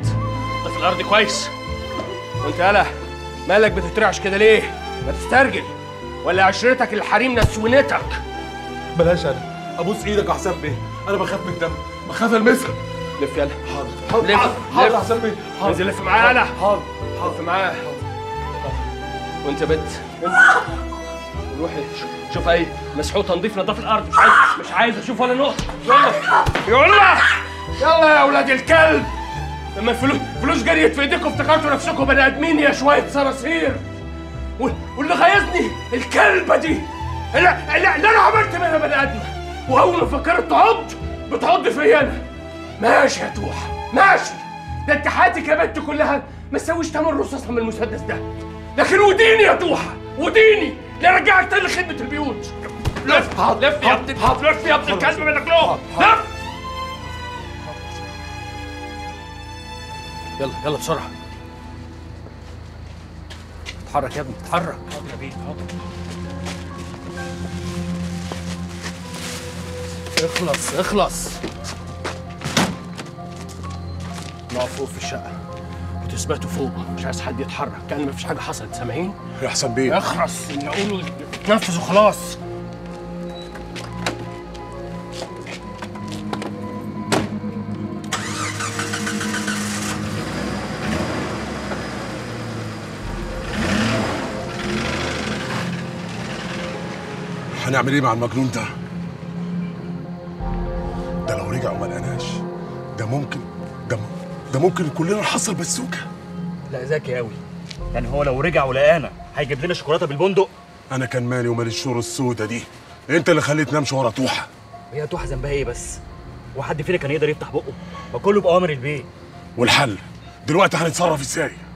بيت نضف الارض كويس وانت يالا مالك بتترعش كده ليه ما تسترجل ولا عشرتك الحريم نسونتك بلاش انا ابوس ايدك يا حسام بيه انا بخاف من الدم بخاف المسها لف يلا حاضر حاضر لف، حاضر حاضر لف. يا حسام بيه حاضر انزل لف معايا يالا حاضر لف معاه وانت بنت انت روحي ش- شوف اي مسحوق تنظيف نظاف الارض مش عايز مش عايز اشوف ولا نقطه يلا يلا يلا يا اولاد الكلب لما الفلوس فلوس جريت في ايديكم افتكرتوا نفسكم بني ادمين يا شويه صراصير وال- واللي غيظني الكلبه دي اللي, اللي, اللي انا عملت منها بني ادم واول ما فكرت تعض بتعض فيا انا ماشي يا توحه ماشي ده انت حياتك يا بنت كلها ما تسويش تمن رصاصه من المسدس ده لكن وديني يا توحه وديني لا رجعك تاني لخدمه البيوت لف لف يا ابن لف يا ابن الكلب منك له لف يلا يلا بسرعه اتحرك يا ابني اتحرك حاضر يا بيه حاضر اخلص اخلص نقف فوق في الشقة وتثبتوا فوق مش عايز حد يتحرك كأن مفيش حاجة حصلت سامعين؟ يا حسام بيه اخرس اللي اقوله تنفذ وخلاص هنعمل ايه مع المجنون ده ده لو رجع وما لقناش ده ممكن ده ده ممكن كلنا نحصل بسوكه لا ذكي قوي يعني هو لو رجع ولقانا هيجيب لنا شوكولاته بالبندق انا كان مالي ومال الشور السودة دي انت اللي خليتني امشي ورا توحه هي توحه ذنبها ايه بس هو حد فينا كان يقدر يفتح بقه ما كله باوامر البيه والحل دلوقتي هنتصرف ازاي